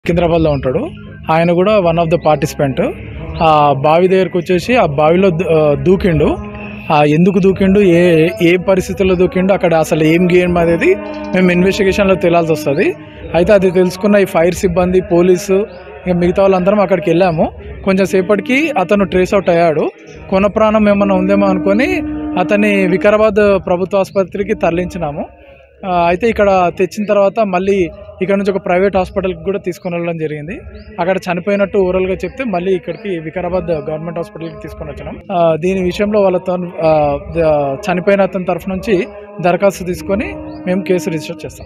సికింద్రాబాద్లో ఉంటాడు ఆయన కూడా వన్ ఆఫ్ ద పార్టిసిపెంట్ ఆ బావి దగ్గరకు వచ్చేసి ఆ బావిలో దూ- ఆ, దూకిండు ఆ ఎందుకు దూకిండు ఏ ఏ పరిస్థితుల్లో దూకిండు అక్కడ అసలు ఏం గేమ్ అనేది మేము ఇన్వెస్టిగేషన్లో తేలాల్సి వస్తుంది అయితే అది తెలుసుకున్న ఈ ఫైర్ సిబ్బంది పోలీసు ఇంకా మిగతా వాళ్ళందరం అక్కడికి వెళ్ళాము కొంచెం సేపటికి అతను ట్రేస్ అవుట్ అయ్యాడు కొన ప్రాణం ఏమన్నా ఉందేమో అనుకొని అతన్ని వికారాబాద్ ప్రభుత్వ ఆసుపత్రికి తరలించినాము ఆ, అయితే ఇక్కడ తెచ్చిన తర్వాత మళ్ళీ ఇక్కడ నుంచి ఒక ప్రైవేట్ హాస్పిటల్కి కూడా తీసుకొని వెళ్ళడం జరిగింది అక్కడ చనిపోయినట్టు ఓవరాల్గా చెప్తే మళ్ళీ ఇక్కడికి వికారాబాద్ గవర్నమెంట్ హాస్పిటల్కి తీసుకొని వచ్చినాం ఆ, దీని విషయంలో వాళ్ళ తన- ఆ, ద- చనిపోయిన అతని తరఫు నుంచి దరఖాస్తు తీసుకొని మేము కేసు రిజిస్టర్ చేస్తాం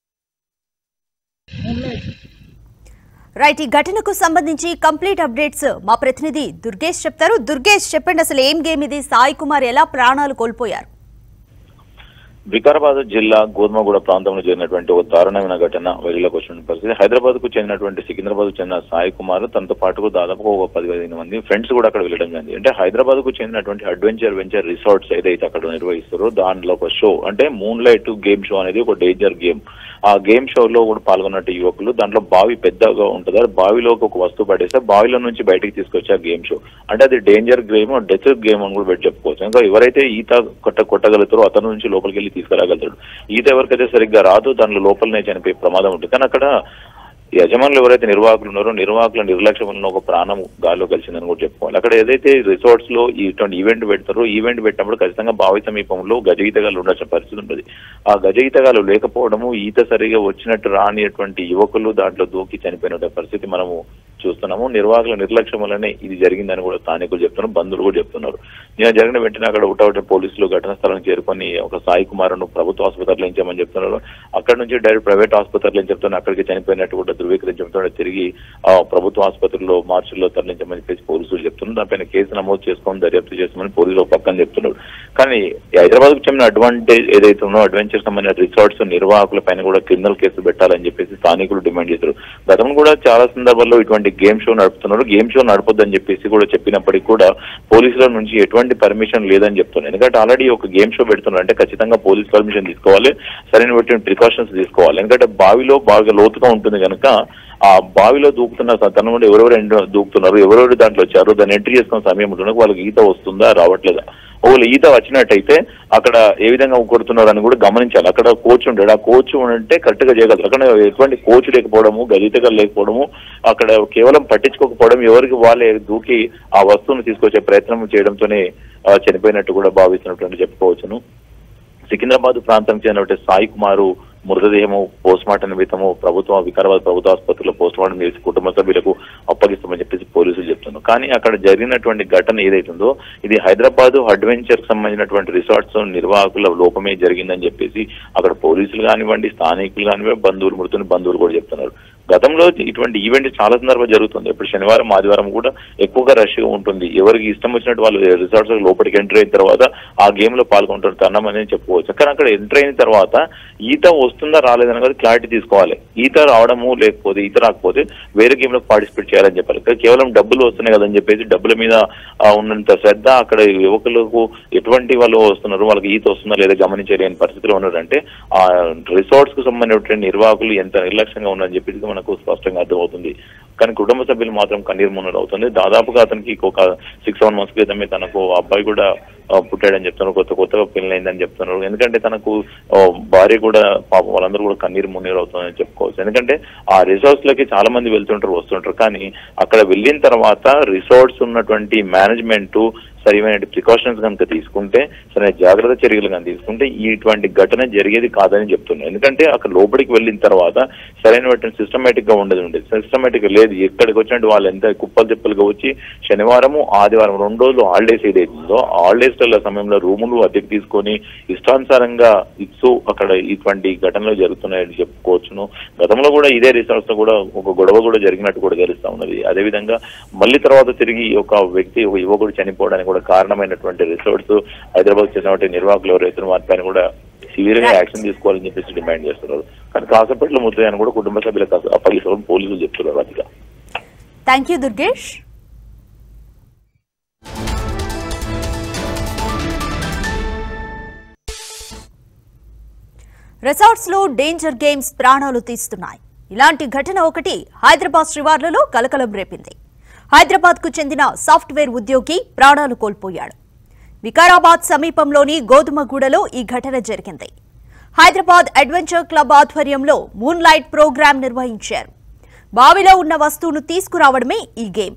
రైట్ ఈ ఘటనకు సంబంధించి కంప్లీట్ అప్డేట్స్ మా ప్రతినిధి దుర్గేష్ చెప్తారు దుర్గేష్ చెప్పండి అసలు ఏం గేమ్ ఇది సాయి కుమార్ ఎలా ప్రాణాలు కోల్పోయారు వికారాబాద్ జిల్లా గోధుమగూడ ప్రాంతంలో జరిగినటువంటి ఒక దారుణమైన ఘటన వెలుగులోకి వచ్చిన పరిస్థితి హైదరాబాద్ కు చెందినటువంటి సికింద్రాబాద్ కు చెందిన సాయి కుమార్ తనతో పాటు దాదాపు ఒక పది పదిహేను మంది ఫ్రెండ్స్ కూడా అక్కడ వెళ్ళడం జరిగింది అంటే హైదరాబాద్ కు చెందినటువంటి అడ్వెంచర్ వెంచర్ రిసార్ట్స్ ఏదైతే అక్కడ నిర్వహిస్తారో దాంట్లో ఒక షో అంటే మూన్ లైట్ గేమ్ షో అనేది ఒక డేంజర్ గేమ్ ఆ గేమ్ షోలో కూడా పాల్గొన్నట్టు యువకులు దాంట్లో బావి పెద్దగా ఉంటుంది ఆ బావిలోకి ఒక వస్తువు పడేస్తే బావిలో నుంచి బయటికి తీసుకొచ్చే ఆ గేమ్ షో అంటే అది డేంజర్ గేమ్ డెత్ గేమ్ అని కూడా పెట్టి చెప్పుకోవచ్చు ఇంకా ఎవరైతే ఈత కొట్ట కొట్టగలుగుతారో అతను నుంచి లోపలికి వెళ్ళి తీసుకురాగలుగుతాడు ఈత ఎవరికైతే సరిగ్గా రాదు దాంట్లో లోపలనే చనిపోయే ప్రమాదం ఉంటుంది కానీ అక్కడ యజమానులు ఎవరైతే నిర్వాహకులు ఉన్నారో నిర్వాహకుల నిర్లక్ష్యం వలన ఒక ప్రాణం గాల్లో కలిసిందని కూడా చెప్పుకోవాలి అక్కడ ఏదైతే రిసార్ట్స్ లో ఇటువంటి ఈవెంట్ పెడతారో ఈవెంట్ పెట్టినప్పుడు ఖచ్చితంగా బావి సమీపంలో గజ ఈతగాళ్ళు ఉండాల్సిన పరిస్థితి ఉంటుంది ఆ గజ ఈతగాళ్ళు లేకపోవడము ఈత సరిగా వచ్చినట్టు రానిటువంటి యువకులు దాంట్లో దూకి చనిపోయిన పరిస్థితి మనము చూస్తున్నాము నిర్వాహకుల నిర్లక్ష్యం వల్లనే ఇది జరిగిందని కూడా స్థానికులు చెప్తున్నారు బంధువులు కూడా చెప్తున్నారు నేను జరిగిన వెంటనే అక్కడ ఉటావుట పోలీసులు ఘటనా స్థలానికి చేరుకొని ఒక సాయి కుమార్ను ప్రభుత్వ ఆసుపత్రిలో ఎంచామని చెప్తున్నారు అక్కడ నుంచి డైరెక్ట్ ప్రైవేట్ ఆసుపత్రిలో ఏం చెప్తున్నారు అక్కడికి చనిపోయినట్టు కూడా ధృవీకరించడంతో తిరిగి ఆ ప్రభుత్వ ఆసుపత్రిలో మార్చిలో తరలించమని చెప్పేసి పోలీసులు చెప్తున్నారు దానిపైన కేసు నమోదు చేసుకొని దర్యాప్తు చేస్తామని పోలీసులు ఒక పక్కన చెప్తున్నారు కానీ హైదరాబాద్ కు చెందిన అడ్వాంటేజ్ ఏదైతే ఉందో అడ్వెంచర్ సంబంధించిన రిసార్ట్స్ నిర్వాహకుల పైన కూడా క్రిమినల్ కేసు పెట్టాలని చెప్పేసి స్థానికులు డిమాండ్ చేశారు గతంలో కూడా చాలా సందర్భాల్లో ఇటువంటి గేమ్ షో నడుపుతున్నారు గేమ్ షో నడపొద్దని చెప్పేసి కూడా చెప్పినప్పటికీ కూడా పోలీసుల నుంచి ఎటువంటి పర్మిషన్ లేదని చెప్తున్నారు ఎందుకంటే ఆల్రెడీ ఒక గేమ్ షో పెడుతున్నారు అంటే ఖచ్చితంగా పోలీస్ పర్మిషన్ తీసుకోవాలి సరైన ప్రికాషన్స్ తీసుకోవాలి ఎందుకంటే బావిలో బాగా లోతుగా ఉంటుంది కనుక ఆ బావిలో దూకుతున్న తన నుండి ఎవరెవరు ఎండ- దూకుతున్నారు ఎవరెవరు దాంట్లో వచ్చారు దాన్ని ఎంట్రీ చేసుకున్న సమయం ఉంటుంది వాళ్ళకి ఈత వస్తుందా రావట్లేదా ఒకవేళ ఈత వచ్చినట్టయితే అక్కడ ఏ విధంగా కొడుతున్నారు అని కూడా గమనించాలి అక్కడ కోచ్ ఉంటాడు ఆ కోచ్ ఉంటే కరెక్ట్ గా చేయగలరు అక్కడ ఎటువంటి కోచ్ లేకపోవడము గదితగా లేకపోవడము అక్కడ కేవలం పట్టించుకోకపోవడం ఎవరికి వాళ్ళే దూకి ఆ వస్తువును తీసుకొచ్చే ప్రయత్నం చేయడంతోనే ఆ, చనిపోయినట్టు కూడా భావిస్తున్నట్టు చెప్పుకోవచ్చును సికింద్రాబాద్ ప్రాంతం చెందినటువంటి సాయి కుమారు మృతదేహము పోస్ట్ మార్టం నిమిత్తము ప్రభుత్వ వికారాబాద్ ప్రభుత్వ ఆసుపత్రిలో పోస్ట్ మార్టం చేసి కుటుంబ సభ్యులకు అప్పగిస్తామని చెప్పేసి పోలీసులు చెప్తున్నారు కానీ అక్కడ జరిగినటువంటి ఘటన ఏదైతుందో ఇది హైదరాబాద్ అడ్వెంచర్ కి సంబంధించినటువంటి రిసార్ట్స్ నిర్వాహకుల లోపమే జరిగిందని చెప్పేసి అక్కడ పోలీసులు కానివ్వండి స్థానికులు కానివ్వండి బంధువులు మృతుని బంధువులు కూడా చెప్తున్నారు గతంలో ఇటువంటి ఈవెంట్ చాలా సందర్భాలు జరుగుతుంది ఇప్పుడు శనివారం ఆదివారం కూడా ఎక్కువగా రష్ ఉంటుంది ఎవరికి ఇష్టం వచ్చినట్టు వాళ్ళు రిసార్ట్స్ లోపలికి ఎంటర్ అయిన తర్వాత ఆ గేమ్ లో పాల్గొంటారు తన్నం అనేది చెప్పుకోవచ్చు కానీ అక్కడ ఎంటర్ అయిన తర్వాత ఈత వస్తుందా రాలేదని కూడా క్లారిటీ తీసుకోవాలి ఈత రావడము లేకపోతే ఈత రాకపోతే వేరే గేమ్ లో పార్టిసిపేట్ చేయాలని చెప్పాలి ఇక్కడ కేవలం డబ్బులు వస్తున్నాయి కదని చెప్పేసి డబ్బుల మీద ఆ, ఉన్నంత శ్రద్ధ అక్కడ యువకులకు ఎటువంటి వాళ్ళు వస్తున్నారు వాళ్ళకి ఈత వస్తుందా లేదా గమనించలేని పరిస్థితిలో ఉన్నారంటే ఆ రిసార్ట్స్ కు సంబంధించిన నిర్వాహకులు ఎంత నిర్లక్ష్యంగా ఉన్నారని చెప్పేసి మనకు స్పష్టంగా అర్థమవుతుంది కానీ కుటుంబ సభ్యులు మాత్రం కన్నీరు మున్నరు అవుతుంది దాదాపుగా అతనికి ఒక సిక్స్ సెవెన్ మంత్స్ క్రితమే తనకు అబ్బాయి కూడా ఆ, పుట్టాడని చెప్తున్నారు కొత్త కొత్తగా పెళ్ళైందని చెప్తున్నారు ఎందుకంటే తనకు ఆ, భార్య కూడా పాపం వాళ్ళందరూ కూడా కన్నీరు మున్నీరు అవుతుందని చెప్పుకోవచ్చు ఎందుకంటే ఆ రిసార్ట్స్ లకి చాలా మంది వెళ్తుంటారు వస్తుంటారు కానీ అక్కడ వెళ్ళిన తర్వాత రిసార్ట్స్ ఉన్నటువంటి మేనేజ్మెంట్ సరైన ప్రికాషన్స్ కనుక తీసుకుంటే సరైన జాగ్రత్త చర్యలు కనుక తీసుకుంటే ఇటువంటి ఘటన జరిగేది కాదని చెప్తున్నాను ఎందుకంటే అక్కడ లోపలికి వెళ్ళిన తర్వాత సరైన సిస్టమేటిక్ గా ఉండదు ఉండేది సిస్టమేటిక్ లేదు ఎక్కడికి వచ్చినట్టు వాళ్ళు ఎంత కుప్పలు తిప్పలుగా వచ్చి శనివారము ఆదివారం రెండు రోజులు హాలిడేస్ ఏదైతుందో హాలిడేస్ సమయంలో రూములు అద్దెకు తీసుకొని ఇష్టానుసారంగా ఇస్తూ అక్కడ ఇటువంటి ఘటనలు జరుగుతున్నాయని చెప్పుకోవచ్చును గతంలో కూడా ఇదే రిసార్ట్స్ లో కూడా ఒక గొడవ కూడా జరిగినట్టు కూడా తెలుస్తా ఉన్నది అదేవిధంగా మళ్ళీ తర్వాత తిరిగి ఒక వ్యక్తి ఒక యువకుడు చనిపోవడానికి కూడా కారణమైనటువంటి రిసార్ట్స్ హైదరాబాద్ చెందినటువంటి నిర్వాహకులు ఎవరైతే వారిపైన కూడా సివియర్ గా Right. యాక్షన్ తీసుకోవాలని చెప్పేసి డిమాండ్ చేస్తున్నారు కానీ కాసేపట్లో ముద్రయాన్ని కూడా కుటుంబ సభ్యులకు అప్పగిస్తామని పోలీసులు చెప్తున్నారు అదిగా థ్యాంక్ యూ దుర్గేష్ రిసార్ట్స్ లో డేంజర్ గేమ్స్ ప్రాణాలు తీస్తున్నాయి ఇలాంటి ఘటన ఒకటి హైదరాబాద్ శివార్లలో కలకలం రేపింది హైదరాబాద్కు చెందిన సాఫ్ట్వేర్ ఉద్యోగి ప్రాణాలు కోల్పోయాడు వికారాబాద్ సమీపంలోని గోధుమగూడలో ఈ ఘటన జరిగింది హైదరాబాద్ అడ్వెంచర్ క్లబ్ ఆధ్వర్యంలో మూన్ లైట్ ప్రోగ్రాం నిర్వహించారు బావిలో ఉన్న వస్తువును తీసుకురావడమే ఈ గేమ్